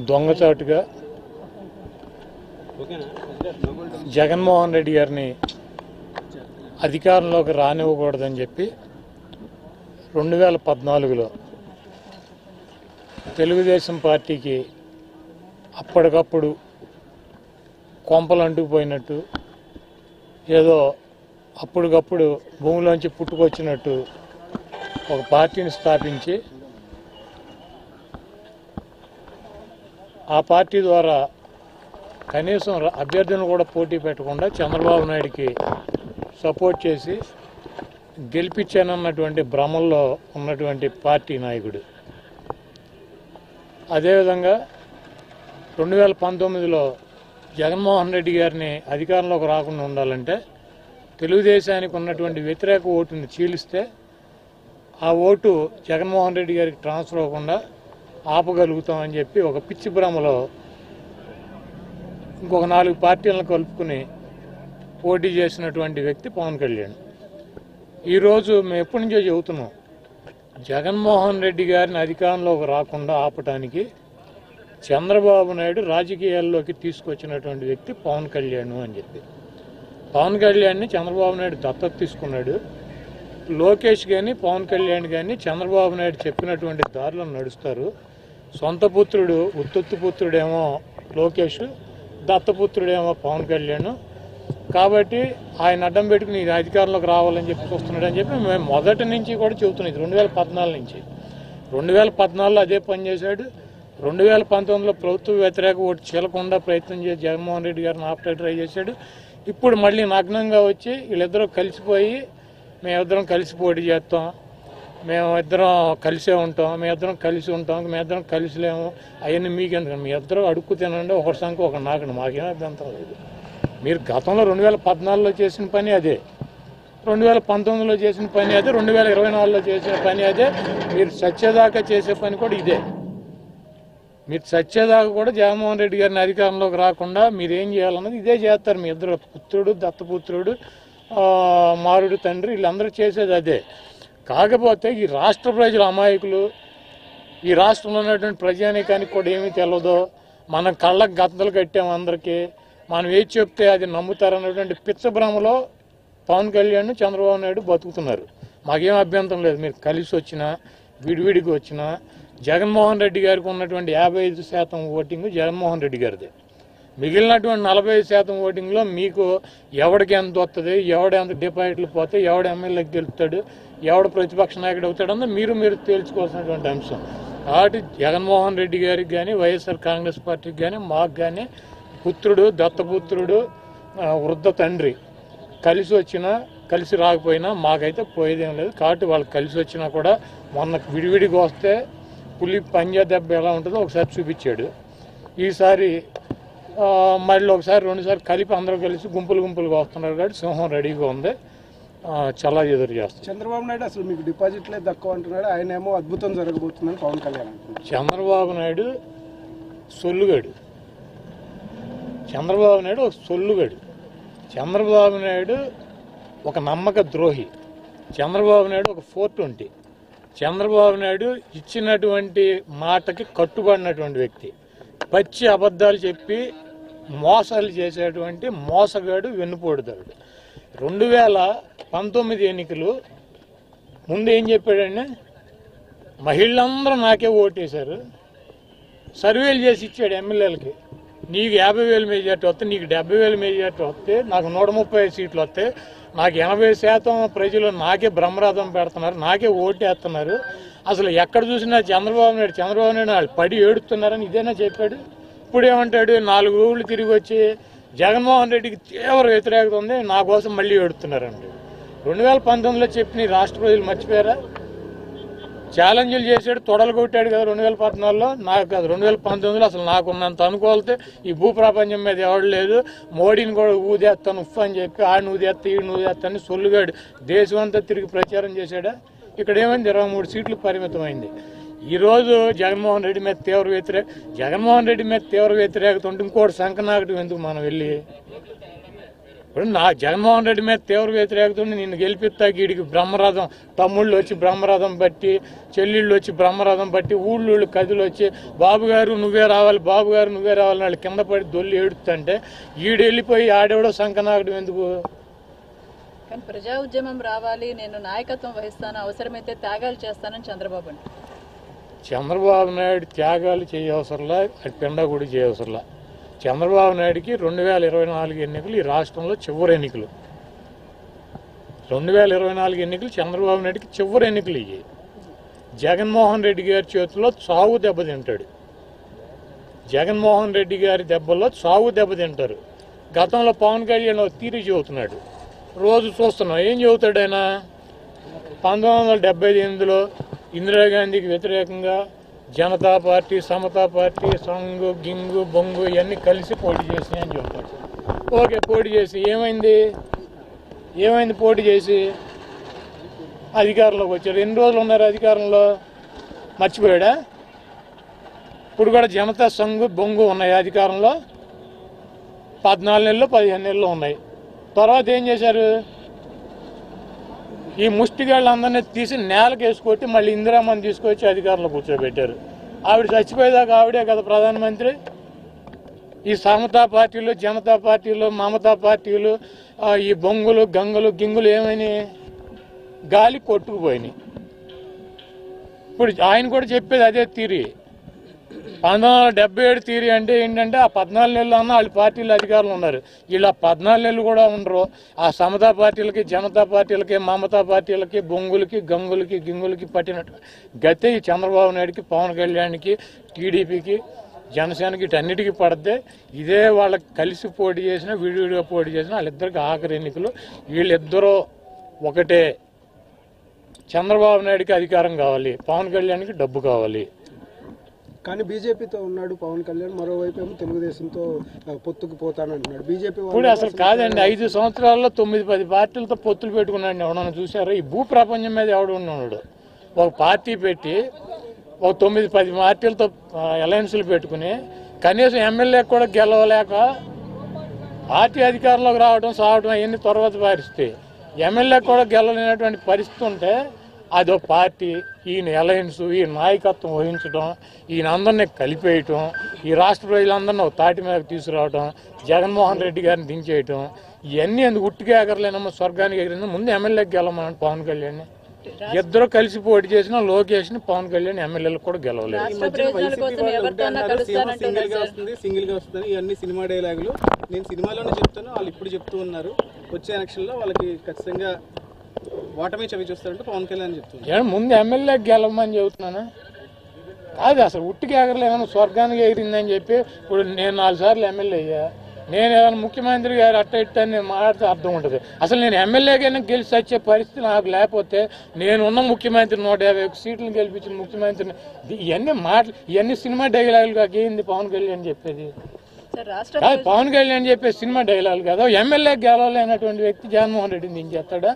దొంగచాటుగా జగన్మోహన్ రెడ్డి గారిని అధికారంలోకి రానివ్వకూడదని చెప్పి రెండు వేల పద్నాలుగులో తెలుగుదేశం పార్టీకి అప్పటికప్పుడు కొంపలు అంటుకుపోయినట్టు ఏదో అప్పటికప్పుడు భూమిలోంచి పుట్టుకొచ్చినట్టు ఒక పార్టీని స్థాపించి ఆ పార్టీ ద్వారా కనీసం ర- అభ్యర్థులను కూడా పోటీ పెట్టకుండా చంద్రబాబు నాయుడికి సపోర్ట్ చేసి గెలిపించానన్నటువంటి భ్రమల్లో ఉన్నటువంటి పార్టీ నాయకుడు అదేవిధంగా రెండు వేల పంతొమ్మిదిలో జగన్మోహన్ రెడ్డి గారిని అధికారంలోకి రాకుండా ఉండాలంటే తెలుగుదేశానికి ఉన్నటువంటి వ్యతిరేక ఓటుని చీలిస్తే ఆ ఓటు జగన్మోహన్ రెడ్డి గారికి ట్రాన్స్ఫర్ అవ్వకుండా ఆపగలుగుతామని చెప్పి ఒక పిచ్చి భ్రమలో ఇంకొక నాలుగు పార్టీలను కలుపుకుని పోటీ చేసినటువంటి వ్యక్తి పవన్ కళ్యాణ్ ఈరోజు మేము ఎప్పటి నుంచో చెబుతున్నాం జగన్మోహన్ రెడ్డి గారిని అధికారంలోకి రాకుండా ఆపటానికి చంద్రబాబు నాయుడు రాజకీయాల్లోకి తీసుకొచ్చినటువంటి వ్యక్తి పవన్ కళ్యాణ్ అని చెప్పి పవన్ కళ్యాణ్ని చంద్రబాబు నాయుడు దత్తత తీసుకున్నాడు లోకేష్ కానీ పవన్ కళ్యాణ్ కానీ చంద్రబాబు నాయుడు చెప్పినటువంటి దారిలో నడుస్తారు సొంత పుత్రుడు ఉత్తొత్తు పుత్రుడేమో లోకేష్ దత్తపుత్రుడేమో పవన్ కళ్యాణ్ కాబట్టి ఆయన అడ్డం పెట్టుకుని ఇది అధికారంలోకి రావాలని చెప్పి చూస్తున్నాడు అని చెప్పి మేము మొదటి నుంచి కూడా చెబుతున్నాం ఇది రెండు వేల పద్నాలుగు నుంచి రెండు వేల పద్నాలుగులో అదే పని చేశాడు రెండు వేల పంతొమ్మిదిలో ప్రభుత్వ వ్యతిరేక ఓటు చీలకుండా ప్రయత్నం చేసి జగన్మోహన్ రెడ్డి గారిని ఆపటం ట్రై చేశాడు ఇప్పుడు మళ్ళీ నగ్నంగా వచ్చి వీళ్ళిద్దరూ కలిసిపోయి మేమిద్దరం కలిసి పోటీ చేస్తాం మేము ఇద్దరం కలిసే ఉంటాం మేమిద్దరం కలిసి ఉంటాం మేమిద్దరం కలిసి లేము అవన్నీ మీకెందుకు మీ ఇద్దరు అడుక్కు తినండి ఒకరి సంఖ్య ఒకటి నాకండి మాకేం అభ్యంతరం లేదు మీరు గతంలో రెండు వేల పద్నాలుగులో చేసిన పని అదే రెండు వేల పంతొమ్మిదిలో చేసిన పని అదే రెండు వేల ఇరవై నాలుగులో చేసిన పని అదే మీరు సత్యదాకా చేసే పని కూడా ఇదే మీరు సత్యదాకా కూడా జగన్మోహన్ రెడ్డి గారిని అధికారంలోకి రాకుండా మీరు ఏం చేయాలన్నది ఇదే చేస్తారు మీ ఇద్దరు పుత్రుడు దత్తపుత్రుడు ఆ, మారుడు తండ్రి వీళ్ళందరూ చేసేది అదే కాకపోతే ఈ రాష్ట్ర ప్రజల అమాయకులు ఈ రాష్ట్రంలో ఉన్నటువంటి ప్రజానీకానికి కూడా ఏమీ తెలియదో మనం కళ్ళకు గద్దలు కట్టాం అందరికీ మనం ఏది చెప్తే అది నమ్ముతారన్నటువంటి పిచ్చభ్రమలో పవన్ కళ్యాణ్ చంద్రబాబు నాయుడు బతుకుతున్నారు మాకేం అభ్యంతరం లేదు మీరు కలిసి వచ్చినా విడివిడికి వచ్చినా జగన్మోహన్ రెడ్డి గారికి ఉన్నటువంటి యాభై ఐదు శాతం ఓటింగ్ జగన్మోహన్ రెడ్డి గారిదే మిగిలినటువంటి నలభై ఐదు శాతం ఓటింగ్లో మీకు ఎవడికి ఎంత వస్తుంది ఎవడ ఎంత డిపాజిట్లు పోతే ఎవడ ఎమ్మెల్యేకి గెలుస్తాడు ఎవడ ప్రతిపక్ష నాయకుడు అవుతాడన్నది మీరు మీరు తేల్చుకోవాల్సినటువంటి అంశం కాబట్టి జగన్మోహన్ రెడ్డి గారికి కానీ వైఎస్ఆర్ కాంగ్రెస్ పార్టీకి కానీ మాకు కానీ పుత్రుడు దత్తపుత్రుడు ఆ, వృద్ధ తండ్రి కలిసి వచ్చినా కలిసి రాకపోయినా మాకైతే పోయేదేం లేదు కాబట్టి వాళ్ళు కలిసి వచ్చినా కూడా మొన్న విడివిడిగా వస్తే పులి పంజా దెబ్బ ఎలా ఉంటుందో ఒకసారి చూపించాడు ఈసారి ఆ, మళ్ళీ ఒకసారి రెండుసార్లు కలిపి అందరూ కలిసి గుంపులు గుంపులుగా వస్తున్నారు కాబట్టి సింహం రెడీగా ఉంది ఆ, చాలా ఎదురు చేస్తుంది చంద్రబాబు నాయుడు అసలు మీకు డిపాజిట్లే తక్కువ అంటున్నాడు ఆయన ఏమో అద్భుతం జరగబోతుందని పవన్ కళ్యాణ్ అంటున్నారు చంద్రబాబు నాయుడు సొల్లుగాడు చంద్రబాబు నాయుడు ఒక సొల్లుగాడు చంద్రబాబు నాయుడు ఒక నమ్మక ద్రోహి చంద్రబాబు నాయుడు ఒక ఫోర్ ట్వంటీ చంద్రబాబు నాయుడు ఇచ్చినటువంటి మాటకి కట్టుబడినటువంటి వ్యక్తి పచ్చి అబద్ధాలు చెప్పి మోసాలు చేసేటువంటి మోసగాడు వెన్నుపోడుతాడు రెండు వేల పంతొమ్మిది ఎన్నికలు ముందు ఏం చెప్పాడండి మహిళలందరూ నాకే ఓటేశారు సర్వేలు చేసి ఇచ్చాడు ఎమ్మెల్యేలకి నీకు యాభై వేలు మెజార్టీ వస్తే నీకు డెబ్బై వేలు మెజార్టీ వస్తే నాకు నూట ముప్పై ఐదు సీట్లు వస్తే నాకు ఎనభై శాతం ప్రజలు నాకే బ్రహ్మరథం పెడుతున్నారు నాకే ఓటేస్తున్నారు అసలు ఎక్కడ చూసినా చంద్రబాబు నాయుడు చంద్రబాబు నాయుడు వాళ్ళు పడి ఏడుతున్నారని ఇదేనా చెప్పాడు ఇప్పుడు ఏమంటాడు నాలుగు ఊళ్ళు తిరిగి వచ్చి జగన్మోహన్ రెడ్డికి తీవ్ర వ్యతిరేకత ఉంది నా కోసం మళ్ళీ ఏడుతున్నారండి రెండు వేల పంతొమ్మిదిలో చెప్పిన ఈ రాష్ట్ర ప్రజలు మర్చిపోయారా ఛాలెంజ్లు చేశాడు తొడలు కొట్టాడు కదా రెండు వేల పద్నాలుగులో నాకు కాదు రెండు వేల పంతొమ్మిదిలో అసలు నాకున్నంత అనుకోలితే ఈ భూ ప్రపంచం మీద ఎవడు లేదు మోడీని కూడా ఊదేస్తాను ఉఫ్ అని చెప్పి ఆడిని ఊదేస్తా ఈడిని ఊదేస్తా అని సొల్లుగాడు దేశం అంతా తిరిగి ప్రచారం చేశాడా ఇక్కడ ఏమైంది ఇరవై మూడు సీట్లు పరిమితమైంది ఈరోజు జగన్మోహన్ రెడ్డి మీద తీవ్ర వ్యతిరేక జగన్మోహన్ రెడ్డి మీద తీవ్ర వ్యతిరేకత ఉంటే ఇంకోటి సంకనాకటం ఎందుకు మనం వెళ్ళి ఇప్పుడు నా జగన్మోహన్ రెడ్డి మీద తీవ్ర వ్యతిరేకత ఉండి నిన్ను గెలిపిస్తా గీడికి బ్రహ్మరథం తమ్ముళ్ళు వచ్చి బ్రహ్మరథం బట్టి చెల్లిళ్ళు వచ్చి బ్రహ్మరథం బట్టి ఊళ్ళోళ్ళు కదులు వచ్చి బాబు గారు నువ్వే రావాలి బాబు గారు నువ్వే రావాలి వాళ్ళు కింద పడి దొల్లి ఏడుతుంటే ఈడు వెళ్ళిపోయి ఆడెవడో సంకనాగడం ఎందుకు కానీ ప్రజా ఉద్యమం రావాలి నేను నాయకత్వం వహిస్తాను అవసరమైతే త్యాగాలు చేస్తానని చంద్రబాబు అంటారు చంద్రబాబు నాయుడు త్యాగాలు చేయవసరంలా అది పిండ కూడా చేయవసరంలా చంద్రబాబు నాయుడికి రెండు వేల ఇరవై నాలుగు ఎన్నికలు ఈ రాష్ట్రంలో చివరి ఎన్నికలు రెండు వేల ఇరవై నాలుగు ఎన్నికలు చంద్రబాబు నాయుడికి చివరి ఎన్నికలు ఇవి జగన్మోహన్ రెడ్డి గారి చేతిలో చావు దెబ్బతింటాడు జగన్మోహన్ రెడ్డి గారి దెబ్బలో చావు దెబ్బతింటారు గతంలో పవన్ కళ్యాణ్ ఒక తీరు చెబుతున్నాడు రోజు చూస్తున్నాం ఏం చెబుతాడు ఆయన పంతొమ్మిది వందల డెబ్బై ఎనిమిదిలో ఇందిరాగాంధీకి వ్యతిరేకంగా జనతా పార్టీ సమతా పార్టీ సంగు గింగు బొంగు ఇవన్నీ కలిసి పోటీ చేసినాయి అని చెబుతాడు ఓకే పోటీ చేసి ఏమైంది ఏమైంది పోటీ చేసి అధికారంలోకి వచ్చారు ఎన్ని రోజులు ఉన్నారు అధికారంలో మర్చిపోయాడా ఇప్పుడు కూడా జనతా సంఘు బొంగు ఉన్నాయి అధికారంలో పద్నాలుగు నెలలు పదిహేను నెలలు ఉన్నాయి తర్వాత ఏం చేశారు ఈ ముష్టిగాళ్ళందరినీ తీసి నేలకు వేసుకొట్టి మళ్ళీ ఇందిరామని తీసుకొచ్చి అధికారంలో కూర్చోబెట్టారు ఆవిడ చచ్చిపోయేదాకా ఆవిడే కదా ప్రధానమంత్రి ఈ సమతా పార్టీలు జనతా పార్టీలు మమతా పార్టీలు ఆ, ఈ బొంగులు గంగులు గింగులు ఏమైనాయి గాలి కొట్టుకుపోయినాయి ఇప్పుడు ఆయన కూడా చెప్పేది అదే తీరి పంతొమ్మిది వందల డెబ్బై ఏడు తీరి అంటే ఏంటంటే ఆ పద్నాలుగు నెలలు అన్న వాళ్ళ పార్టీలు అధికారులు ఉన్నారు వీళ్ళు ఆ పద్నాలుగు నెలలు కూడా ఉండరు ఆ సమతా పార్టీలకి జనతా పార్టీలకి మమతా పార్టీలకి బొంగులకి గంగులకి గింగులకి పట్టినట్టు గతే ఈ చంద్రబాబు నాయుడికి పవన్ కళ్యాణ్కి టీడీపీకి జనసేనకి వీటన్నిటికీ పడితే ఇదే వాళ్ళకి కలిసి పోటీ చేసిన విడివిడిగా పోటీ చేసిన వాళ్ళిద్దరికి ఆఖరి ఎన్నికలు వీళ్ళిద్దరూ ఒకటే చంద్రబాబు నాయుడికి అధికారం కావాలి పవన్ కళ్యాణ్కి డబ్బు కావాలి కానీ బీజేపీతో ఉన్నాడు పవన్ కళ్యాణ్ మరోవైపు ఏమో తెలుగుదేశంతో ఆ, పొత్తుకు పోతానంటున్నాడు బీజేపీ ఇప్పుడు అసలు కాదండి ఐదు సంవత్సరాల్లో తొమ్మిది పది పార్టీలతో పొత్తులు పెట్టుకున్నాడు ఎవడన్నా చూసారా ఈ భూ ప్రపంచం మీద ఎవడు ఉన్నాడు ఒక పార్టీ పెట్టి ఒక తొమ్మిది పది పార్టీలతో అలయన్స్లు పెట్టుకుని కనీసం ఎమ్మెల్యే కూడా గెలవలేక పార్టీ అధికారంలోకి రావడం సావడం అవన్నీ తర్వాత పరిస్థితి ఎమ్మెల్యే కూడా గెలవలేనటువంటి పరిస్థితి ఉంటే అదో పార్టీ ఈయన అలయన్స్ ఈ నాయకత్వం వహించడం ఈయన అందరినీ కలిపేయటం ఈ రాష్ట్ర ప్రజలందరినీ ఒక తాటి మీద తీసుకురావడం జగన్మోహన్ రెడ్డి గారిని దించేయటం ఇవన్నీ ఎందుకు ఉట్టిగా ఎగరలేనమ్మా స్వర్గానికి ఎగిరింది ముందు ఎమ్మెల్యేకి గెలవమని పవన్ కళ్యాణ్ ఇద్దరు కలిసి పోటీ చేసిన లోకేష్ ని పవన్ కళ్యాణ్ ఎమ్మెల్యేలకు కూడా గెలవలేదు రాష్ట్ర ప్రయోజనాల కోసం ఎవరితో సింగిల్ కలుస్తానంటున్నారు గా సార్ వస్తుంది సింగిల్ గా వస్తుంది ఇవన్నీ సినిమా డైలాగులు నేను సినిమాలోనే చెప్తాను వాళ్ళు ఇప్పుడు చెప్తూ ఉన్నారు వచ్చే ఎలక్షన్ లో వాళ్ళకి ఖచ్చితంగా ఓటమే చవి చూస్తారంటే పవన్ కళ్యాణ్ చెప్తున్నారు ఏమన్నా ముందు ఎమ్మెల్యేకి గెలవమని చెబుతున్నానా కాదు అసలు ఉట్టికి ఎగరలేమన్నా స్వర్గానికి ఎగిరిందని చెప్పి ఇప్పుడు నేను నాలుగు సార్లు ఎమ్మెల్యే అయ్యా నేను ఏదైనా ముఖ్యమంత్రి గారు అట్ట ఇట్ట అని నేను మాట్లాడితే అర్థం ఉంటుంది అసలు నేను ఎమ్మెల్యేగానే గెలిచి వచ్చే పరిస్థితి నాకు లేకపోతే నేనున్న ముఖ్యమంత్రి నూట యాభై ఒక్క సీట్లు గెలిపించిన ముఖ్యమంత్రిని ఇవన్నీ మాటలు ఇవన్నీ సినిమా డైలాగులు కాక ఏంది పవన్ కళ్యాణ్ చెప్పేది సార్ రాష్ట్ర కాదు పవన్ కళ్యాణ్ చెప్పే సినిమా డైలాగులు కదా ఎమ్మెల్యే గెలవలేనటువంటి వ్యక్తి జగన్మోహన్ రెడ్డిని దించేస్తాడా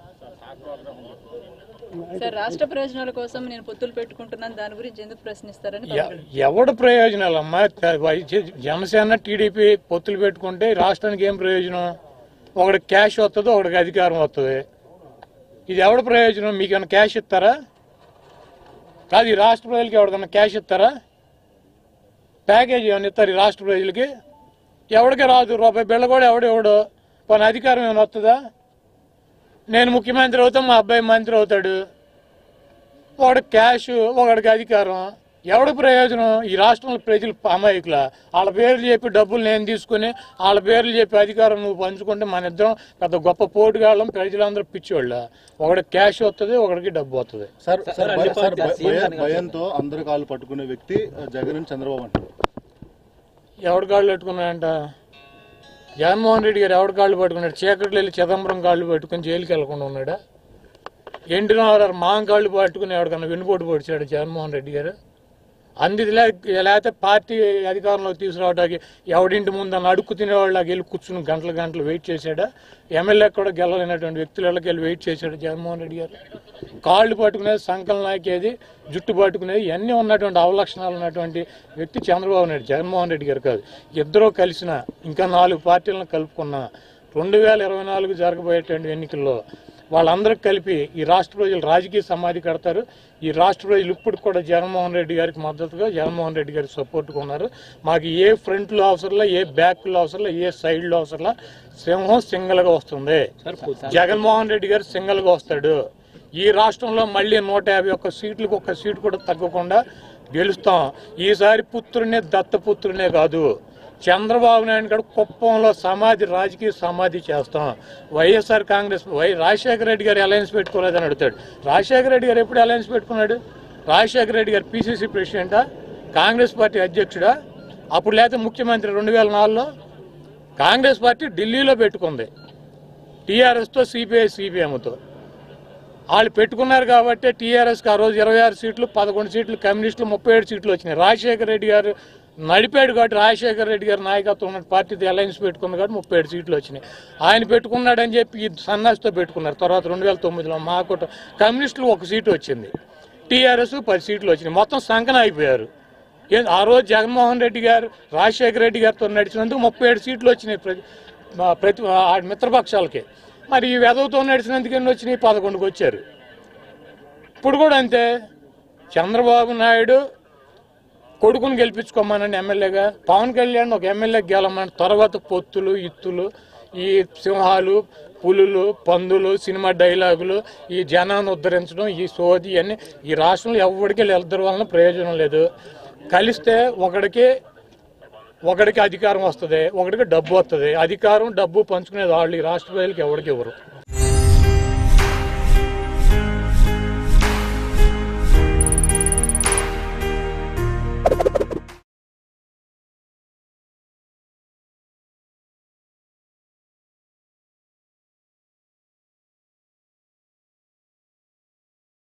సార్ రాష్ట్ర ప్రయోజనాల కోసం నేను పొత్తులు పెట్టుకుంటున్నాను దాని గురించి ఎందుకు ప్రశ్నిస్తారని ఎ- ఎవడు ప్రయోజనాలమ్మా త- వై- జనసేన టీడీపీ పొత్తులు పెట్టుకుంటే ఈ రాష్ట్రానికి ఏం ప్రయోజనం ఒకడికి క్యాష్ వస్తుంది ఒకడికి అధికారం వస్తుంది ఇది ఎవడ ప్రయోజనం మీకు ఏమైనా క్యాష్ ఇస్తారా కాదు ఈ రాష్ట్ర ప్రజలకి ఎవరికైనా క్యాష్ ఇస్తారా ప్యాకేజ్ ఏమైనా ఇస్తారు ఈ రాష్ట్ర ప్రజలకి ఎవడికి రాదు రూపాయి బిళ్ళ కూడా ఎవడు ఎవడు పని అధికారం ఏమైనా వస్తుందా నేను ముఖ్యమంత్రి అవుతాం మా అబ్బాయి మంత్రి అవుతాడు ఒకడికి క్యాష్ ఒకడికి అధికారం ఎవడి ప్రయోజనం ఈ రాష్ట్రంలో ప్రజలు అమాయకుల వాళ్ళ పేర్లు చెప్పి డబ్బులు నేను తీసుకుని వాళ్ళ పేర్లు చెప్పి అధికారం నువ్వు పంచుకుంటే మన ఇద్దరం పెద్ద గొప్ప పోటుగాళ్ళం ప్రజలందరూ పిచ్చోళ్ళ ఒకడికి క్యాష్ వస్తుంది ఒకడికి డబ్బు వస్తుంది సార్ సార్ భయ- సార్ భయ- భయ- భయంతో అందరు కాళ్ళు పట్టుకునే వ్యక్తి జగన్ అని చంద్రబాబు అంటారు ఎవడి కాళ్ళు పెట్టుకున్నాడంట జగన్మోహన్ రెడ్డి గారు ఎవడి కాళ్ళు పట్టుకున్నాడు చీకట్లో వెళ్ళి చిదంబరం కాళ్ళు పట్టుకుని జైలుకి వెళ్లకుండా ఉన్నాడా ఎన్టీ రామారావు మాం కాళ్ళు పట్టుకుని ఎవరికన్నా వెన్నుపోటు పొడిచాడు జగన్మోహన్ రెడ్డి గారు అందుది లే- లేకపోతే పార్టీ అధికారంలోకి తీసుకురావడానికి ఎవడింటి ముందు అని అడుక్కు తినేవాళ్ళకి వెళ్ళి కూర్చుని గంటలు గంటలు వెయిట్ చేశాడా ఎమ్మెల్యే కూడా గెలవలేనటువంటి వ్యక్తులకి వెళ్ళి వెయిట్ చేశాడు జగన్మోహన్ రెడ్డి గారు కాళ్ళు పట్టుకునేది సంకలం నాకేది జుట్టు పట్టుకునేది ఇవన్నీ ఉన్నటువంటి అవలక్షణాలు ఉన్నటువంటి వ్యక్తి చంద్రబాబు నాయుడు జగన్మోహన్ రెడ్డి గారు కాదు ఇద్దరూ కలిసిన ఇంకా నాలుగు పార్టీలను కలుపుకున్నా రెండు వేల ఇరవై నాలుగు జరగబోయేటువంటి ఎన్నికల్లో వాళ్ళందరికి కలిపి ఈ రాష్ట్ర ప్రజలు రాజకీయ సమాధి కడతారు ఈ రాష్ట్ర ప్రజలు ఇప్పుడు కూడా జగన్మోహన్ రెడ్డి గారికి మద్దతుగా జగన్మోహన్ రెడ్డి గారికి సపోర్ట్గా ఉన్నారు మాకు ఏ ఫ్రంట్లో అవసరంలా ఏ బ్యాక్లో అవసరంలా ఏ సైడ్లో అవసరంలా సింహం సింగల్గా వస్తుంది జగన్మోహన్ రెడ్డి గారు సింగల్గా వస్తాడు ఈ రాష్ట్రంలో మళ్ళీ నూట యాభై ఒక్క సీట్లకు ఒక్క సీటు కూడా తగ్గకుండా గెలుస్తాం ఈసారి పుత్రునే దత్తపుత్రునే కాదు చంద్రబాబు నాయుడు గారు కుప్పంలో సమాధి రాజకీయ సమాధి చేస్తాం YSR Congress Y Rajasekhara Reddy గారు అలయన్స్ పెట్టుకోలేదని అడుగుతాడు రాజశేఖర రెడ్డి గారు ఎప్పుడు అలయన్స్ పెట్టుకున్నాడు రాజశేఖర రెడ్డి గారు పిసిసి ప్రెసిడెంటా కాంగ్రెస్ పార్టీ అధ్యక్షుడా అప్పుడు లేకపోతే ముఖ్యమంత్రి రెండు వేల నాలుగులో కాంగ్రెస్ పార్టీ ఢిల్లీలో పెట్టుకుంది టీఆర్ఎస్తో సిపిఐ సిపిఎంతో వాళ్ళు పెట్టుకున్నారు కాబట్టి టీఆర్ఎస్కి ఆ రోజు ఇరవై ఆరు సీట్లు పదకొండు సీట్లు కమ్యూనిస్టులు ముప్పై ఏడు సీట్లు వచ్చినాయి రాజశేఖర రెడ్డి గారు నడిపాడు కాబట్టి రాజశేఖర రెడ్డి గారి నాయకత్వం ఉన్న పార్టీతో అలయన్స్ పెట్టుకుంది కాబట్టి ముప్పై ఏడు సీట్లు వచ్చినాయి ఆయన పెట్టుకున్నాడని చెప్పి ఈ సన్నాసితో పెట్టుకున్నారు తర్వాత రెండు వేల తొమ్మిదిలో మా కుట కమ్యూనిస్టులు ఒక సీటు వచ్చింది టీఆర్ఎస్ పది సీట్లు వచ్చినాయి మొత్తం సంకన అయిపోయారు ఏ- ఆ రోజు జగన్మోహన్ రెడ్డి గారు రాజశేఖర రెడ్డి గారితో నడిచినందుకు ముప్పై ఏడు సీట్లు వచ్చినాయి ప్రతి మా ప్రతి ఆ మిత్రపక్షాలకి మరి ఈ వెదవుతో నడిచినందుకు ఎన్ని వచ్చినాయి పదకొండుకి వచ్చారు ఇప్పుడు కూడా అంతే చంద్రబాబు నాయుడు కొడుకుని గెలిపించుకోమనండి ఎమ్మెల్యేగా పవన్ కళ్యాణ్ ఒక ఎమ్మెల్యే గెలమని తర్వాత పొత్తులు ఇత్తులు ఈ సింహాలు పులులు పందులు సినిమా డైలాగులు ఈ జనాన్ని ఉద్ధరించడం ఈ సోది అన్ని ఈ రాష్ట్రంలో ఎవరికి ఇద్దరు వలన ప్రయోజనం లేదు కలిస్తే ఒకడికి ఒకడికి అధికారం వస్తుంది ఒకడికి డబ్బు వస్తుంది అధికారం డబ్బు పంచుకునేది వాళ్ళు ఈ రాష్ట్ర ప్రజలకు ఎవరికి ఇవ్వరు